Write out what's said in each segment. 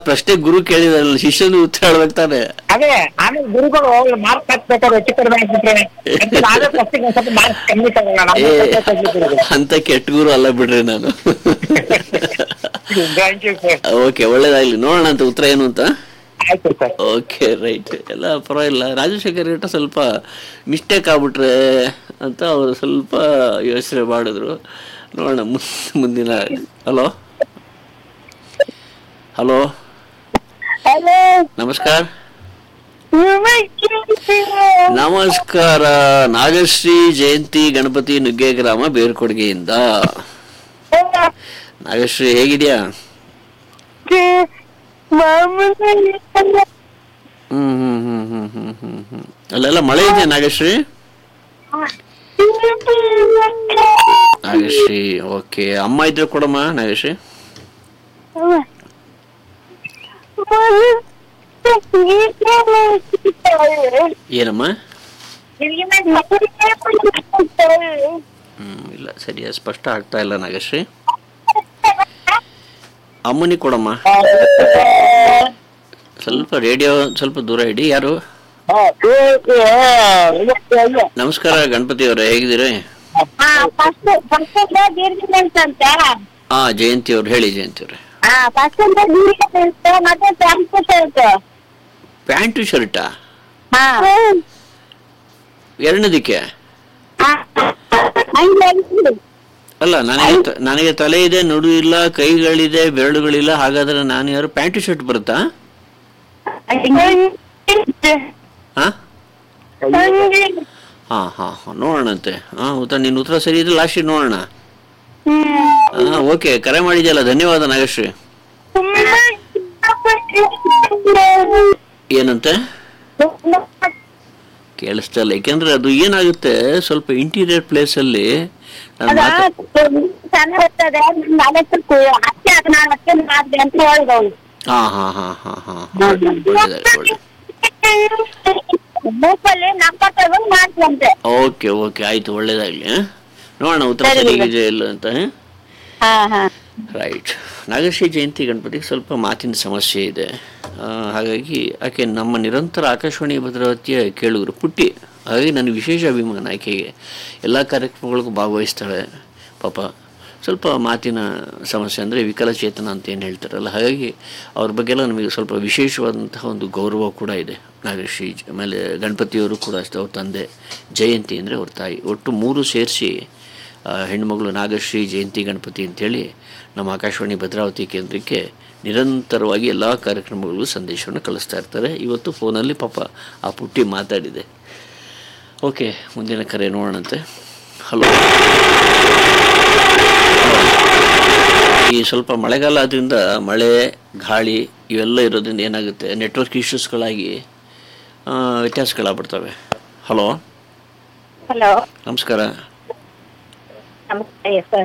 ಪ್ರಶ್ನೆ ಗುರು ಕೇಳಿದಾರಲ್ಲ ಶಿಷ್ಯನು ಉತ್ತರ ಹೇಳ್ಬೇಕು ತಾನೆ ಅದೇ ಆಮೇಲೆ ಗುರುಗಳು ಮಾರ್ಕ್ ಹಾಕ್ಬೇಕಾದ್ರೆ ಹೆಚ್ಚು ಕಡಿಮೆ ಆಗ್ಬಿಟ್ರೆ ಮತ್ತೆ ನಾವೇ ಫಸ್ಟ್ ಸ್ವಲ್ಪ ಮಾರ್ಕ್ಸ್ ಕಮ್ಮಿ ತಗೊಳ್ಳೋಣ ಏ ನಮ್ಮ ತಪ್ಪು ಗುರುಗಳು. ಅಂತ ಕೆಟ್ಟ ಗುರು ಅಲ್ಲ ಬಿಡ್ರಿ ನಾನು Thank you, sir. ಓಕೆ ಒಳ್ಳೇದಾಗ್ಲಿ ನೋಡೋಣ ಅಂತ ಉತ್ತರ ಏನು ಅಂತ ಆಯ್ತು ಸರ್ ಓಕೆ ರೈಟ್ ಎಲ್ಲ ಪರವಾಗಿಲ್ಲ ರಾಜಶೇಖರ್ ರೇಟ ಸ್ವಲ್ಪ ಮಿಸ್ಟೇಕ್ ಆಗ್ಬಿಟ್ರೆ ಅಂತ ಅವರು ಸ್ವಲ್ಪ ಯೋಚನೆ ಮಾಡಿದ್ರು ನೋಡೋಣ ಮುನ್- ಮುಂದಿನ ಹಲೋ ಹಲೋ ಹಲೋ ನಮಸ್ಕಾರ ನಮಸ್ಕಾರ ನಾಗಶ್ರೀ ಜಯಂತಿ ಗಣಪತಿ ನುಗ್ಗೆ ಗ್ರಾಮ ಬೇರ್ಕೊಡುಗೆಯಿಂದ ನಾಗಶ್ರೀ ಹೇಗಿದ್ಯಾ ಮಾಮೂಲಿ ಹ್ಮ್ ಹ್ಮ್ ಹ್ಮ್ ಹ್ಮ್ ಹ್ಮ್ ಹ್ಮ್ ಹ್ಮ್ ಅಲ್ಲೆಲ್ಲ ಮಳೆ ಇದೆಯಾ ನಾಗಶ್ರೀ ನಾಗಶ್ರೀ ಓಕೆ ಅಮ್ಮ ಇದ್ರೆ ಕೊಡಮ್ಮ ನಾಗಶ್ರೀ ಏನಮ್ಮ ಹ್ಮ್ ಇಲ್ಲ ಸರಿ ಸ್ಪಷ್ಟ ಆಗ್ತಾ ಇಲ್ಲ ನಾಗಶ್ರೀ ಅಮ್ಮನಿ ಕೊಡಮ್ಮ ಸ್ವಲ್ಪ ರೇಡಿಯೋ ಸ್ವಲ್ಪ ದೂರ ಇಡಿ ಯಾರು ನಮಸ್ಕಾರ ಗಣಪತಿ ಅವರೇ ಹೇಗಿದ್ದೀರಿ ಫಸ್ಟ್ ಫಸ್ಟ್ ದೀರ್ಘ ಅಂತ ಹಾ ಜಯಂತಿ ಅವ್ರು ಹೇಳಿ ಜಯಂತಿ ಅವ್ರೆ ಹಾ ಫಸ್ಟ್ ದೀರ್ಘ ಮತ್ತೆ ಪ್ಯಾಂಟ್ ಶರ್ಟ್ ಪ್ಯಾಂಟು ಶರ್ಟಾ ಹಾ ಎರಡನೇದಕ್ಕೆ ಹಂಗೆ ಅಲ್ಲ ನನಗೆ ತ- ನನಗೆ ತಲೆ ಇದೆ ನಡು ಇಲ್ಲ ಕೈಗಳಿದೆ ಬೆರಳುಗಳಿಲ್ಲ ಹಾಗಾದ್ರೆ ನಾನು ಯಾರು ಪ್ಯಾಂಟು ಶರ್ಟ್ ಬರುತ್ತಾ ಹಾ ಹಾ ಹಾ ಹಾ ನೋಡೋಣಂತೆ ಹಾ ಉತ್ತರ ನಿನ್ನ ಉತ್ತರ ಸರಿ ಇದ್ರೆ ಲಾಸ್ಟ್ ನೋಡೋಣ ಹಾ ಓಕೆ ಕರೆ ಮಾಡಿದ್ಯಲ್ಲ ಧನ್ಯವಾದ ನಾಗಶ್ರೀ ಏನಂತೆ ಕೇಳಿಸ್ತಾ ಇಲ್ಲ ಯಾಕೆಂದ್ರೆ ಅದು ಏನಾಗುತ್ತೆ ಸ್ವಲ್ಪ ಇಂಟೀರಿಯರ್ ಪ್ಲೇಸ್ ಅಲ್ಲಿ ನಾನು ಮಾತಾ- ಚೆನ್ನಾಗಿರ್ತದೆ ಅದಕ್ಕೆ ಅಷ್ಟೇ ಅದು ನಾನು ಅಷ್ಟೇ ಮಾಡಿದೆ ಅಂತ ಹೇಳಿದವನು ಹಾ ಹಾ ಹಾ ಹಾ ಹಾ ಒಳ್ಳೇದಾಯ್ತು ಒಳ್ಳೆ ಮೂಕಲ್ಲಿ ನಂಬರ್ ತಗೊಂಡು ಮಾಡ್ತಂತೆ ಓಕೆ ಓಕೆ ಆಯ್ತು ಒಳ್ಳೇದಾಗ್ಲಿ ಆ? ನೋಡೋಣ ಉತ್ತರ ಸರಿ, ಸರಿ ಈಗ. ಇದೆಯಾ ಇಲ್ಲ ಅಂತ ಹಾ ಹಾ ರೈಟ್ ನಾಗಶ್ರೀ ಜಯಂತಿ ಗಣಪತಿಗೆ ಸ್ವಲ್ಪ ಮಾತಿನ ಸಮಸ್ಯೆ ಇದೆ ಆ, ಹಾಗಾಗಿ ಆಕೆ ನಮ್ಮ ನಿರಂತರ ಆಕಾಶವಾಣಿ ಭದ್ರಾವತಿಯ ಕೇಳುಗರು ಪುಟ್ಟಿ ಹಾಗಾಗಿ ನನಗೆ ವಿಶೇಷ ಅಭಿಮಾನ ಆಕೆಗೆ ಎಲ್ಲ ಕಾರ್ಯಕ್ರಮಗಳಿಗೂ ಭಾಗವಹಿಸ್ತಾಳೆ ಪಾಪ ಸ್ವಲ್ಪ ಮಾತಿನ ಸಮಸ್ಯೆ ಅಂದರೆ ವಿಕಲಚೇತನ ಅಂತ ಏನು ಹೇಳ್ತಾರಲ್ಲ ಹಾಗಾಗಿ ಅವ್ರ ಬಗ್ಗೆ ಎಲ್ಲ ನಮಗೆ ಸ್ವಲ್ಪ ವಿಶೇಷವಾದಂತಹ ಒಂದು ಗೌರವ ಕೂಡ ಇದೆ ನಾಗಶ್ರೀ ಜ- ಆಮೇಲೆ ಗಣಪತಿಯವರು ಕೂಡ ಅಷ್ಟೇ ಅವ್ರ ತಂದೆ ಜಯಂತಿ ಅಂದರೆ ಅವ್ರ ತಾಯಿ ಒಟ್ಟು ಮೂರು ಸೇರಿಸಿ ಆ, ಹೆಣ್ಮಗಳು ನಾಗಶ್ರೀ ಜಯಂತಿ ಗಣಪತಿ ಅಂತೇಳಿ ನಮ್ಮ ಆಕಾಶವಾಣಿ ಭದ್ರಾವತಿ ಕೇಂದ್ರಕ್ಕೆ ನಿರಂತರವಾಗಿ ಎಲ್ಲ ಕಾರ್ಯಕ್ರಮಗಳಿಗೂ ಸಂದೇಶವನ್ನು ಕಳಿಸ್ತಾ ಇರ್ತಾರೆ ಇವತ್ತು ಫೋನಲ್ಲಿ ಪಾಪ ಆ ಪುಟ್ಟಿ ಮಾತಾಡಿದೆ ಓಕೆ ಮುಂದಿನ ಕರೆ ನೋಡೋಣಂತೆ ಹಲೋ ಈ ಸ್ವಲ್ಪ ಮಳೆಗಾಲ ಆದ್ರಿಂದ ಮಳೆ ಗಾಳಿ ಇವೆಲ್ಲ ಇರೋದ್ರಿಂದ ಏನಾಗುತ್ತೆ ನೆಟ್ವರ್ಕ್ ಇಶ್ಯೂಸ್ಗಳಾಗಿ ಆ, ವ್ಯತ್ಯಾಸಗಳಾಗ್ಬಿಡ್ತವೆ ಹಲೋ ಹಲೋ ನಮಸ್ಕಾರ ನಮಸ್ತೆ ಸರ್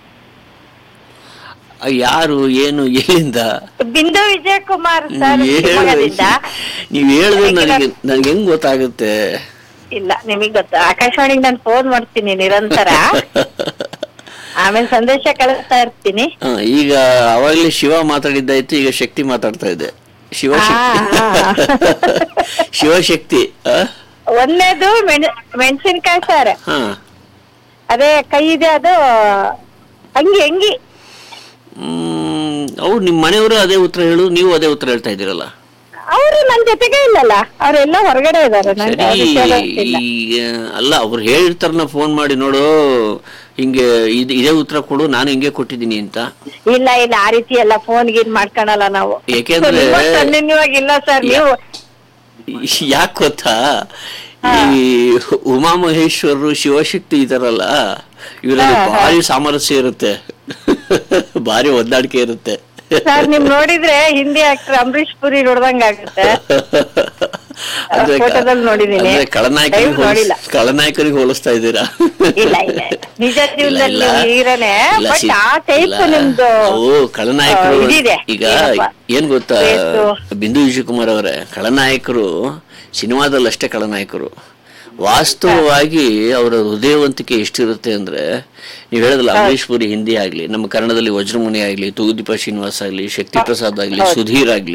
ಆ, ಯಾರು ಏನು ಎಲ್ಲಿಂದ ಬಿಂದು ವಿಜಯ್ ಕುಮಾರ್ ಸರ್ ನೀವ್ ಶಿವಮೊಗ್ಗದಿಂದ ಹೇಳ್- ನೀವ್ ಹೇಳಿದ್ರೆ ನನಗೆ ನನಗೆ ಹೆಂಗ್ ಗೊತ್ತಾಗುತ್ತೆ ಇಲ್ಲ ನಿಮಗ್ ಗೊತ್ತು ಆಕಾಶವಾಣಿಗೆ ನಾನು ಫೋನ್ ಮಾಡ್ತೀನಿ ನಿರಂತರ ಆಮೇಲೆ ಸಂದೇಶ ಕಳಿಸ್ತಾ ಇರ್ತೀನಿ ಆ, ಈಗ ಅವಾಗಲೇ ಶಿವ ಮಾತಾಡಿದ್ದಾಯ್ತು ಈಗ ಶಕ್ತಿ ಮಾತಾಡ್ತಾ ಇದೆ ಶಿವಶಕ್ತಿ ಆ, ಆ. ಶಿವಶಕ್ತಿ ಆ? ಒಂದೇದು ಮೆಣ್ ಮೆಣಸಿನ್ಕಾಯಿ ಸರ್ ಹಾ ಅದೇ ಕೈ ಇದೆ ಅದು ಅಂಗಿ ಅಂಗಿ ಹ್ಮ್ ಅವ್ರು ನಿಮ್ಮ ಮನೆಯವರು ಅದೇ ಉತ್ತರ ಹೇಳು ನೀವು ಅದೇ ಉತ್ತರ ಹೇಳ್ತಾ ಇದ್ದೀರಲ್ಲ ಅವರು ನನ್ ಜೊತೆಗೆ ಇಲ್ಲಲ್ಲ ಅವರೆಲ್ಲ ಹೊರಗಡೆ ಇದಾರೆ ನಂಗೆ ಸರಿ ಆ ವಿಷಯ ಗೊತ್ತಿಲ್ಲ. ಈಗ ಅಲ್ಲ ಅವ್ರು ಹೇಳಿರ್ತಾರಲ್ಲ ಫೋನ್ ಮಾಡಿ ನೋಡು ಹಿಂಗೆ ಇದು ಇದೇ ಉತ್ತರ ಕೊಡು ನಾನು ಹಿಂಗೆ ಕೊಟ್ಟಿದ್ದೀನಿ ಅಂತ ಇಲ್ಲ ಇಲ್ಲ ಆ ರೀತಿ ಎಲ್ಲ ಫೋನ್ ಗೀನ್ ಮಾಡ್ಕೊಳಲ್ಲ ನಾವು ಏಕೆಂದ್ರೆ- ಕಂಟಿನ್ಯೂವಾಗಿ ಇಲ್ಲ ಸರ್ ನೀವು ಯಾಕೆ ಗೊತ್ತಾ ಈ ಉಮಾಮಹೇಶ್ವರರು ಶಿವಶಕ್ತಿ ಇದಾರಲ್ಲ ಇವರಲ್ಲಿ ಭಾರಿ ಸಾಮರಸ್ಯ ಇರುತ್ತೆ ಭಾರಿ ಹೊಂದಾಣಿಕೆ ಇರುತ್ತೆ ಸರ್ ನಿಮ್ ನೋಡಿದ್ರೆ ಹಿಂದಿ ಆಕ್ಟರ್ ಅಂಬರೀಶ್ ಪುರಿ ನೋಡ್ದಂಗ ಆಗುತ್ತೆ ಅಂದ್ರೆ ಕ- ಫೋಟೋದಲ್ಲಿ ನೋಡಿದೀನಿ. ಅಂದ್ರೆ ಖಳನಾಯಕರಿಗೆ ದಯವಿಟ್ಟು ನೋಡಿಲ್ಲ. ಹೋಲಿಸ್- ಖಳನಾಯಕರಿಗೆ ಹೋಲಿಸ್ತಾ ಇದ್ದೀರಾ ಇಲ್ಲ ಇಲ್ಲ ಇಲ್ಲ. ನಿಜ ಜೀವನದಲ್ಲಿ ಇಲ್ಲ, ಇಲ್ಲ. ಹೀರೋನೆ ಇಲ್ಲ, ಬಟ್ ಸಿ- ಆ ಟೈಪ್ ಇಲ್ಲ. ನಿಮ್ದು ಓ ಖಳನಾಯಕರು ಆ, ಇದಿದೆ. ಈಗ ಏನಪ್ಪ? ಏನ್ ಗೊತ್ತಾ ಫೇಸು. ಬಿಂದು ವಿಜಯಕುಮಾರ್ ಅವರೇ ಖಳನಾಯಕರು ಸಿನಿಮಾದಲ್ಲಿ ಅಷ್ಟೇ ಖಳನಾಯಕರು ವಾಸ್ತವವಾಗಿ ಅವರ ಹೃದಯವಂತಿಕೆ ಎಷ್ಟಿರುತ್ತೆ ಅಂದ್ರೆ ನೀವು ಹೇಳಿದ್ರಲ್ಲ ಅಮರೀಶ್ ಪುರಿ ಹಿಂದಿ ಆಗ್ಲಿ ನಮ್ಮ ಕನ್ನಡದಲ್ಲಿ ವಜ್ರಮುನಿ ಆಗ್ಲಿ ತೂಗುದೀಪ ಶ್ರೀನಿವಾಸ್ ಆಗ್ಲಿ ಶಕ್ತಿ ಪ್ರಸಾದ್ ಆಗ್ಲಿ ಸುಧೀರ್ ಆಗ್ಲಿ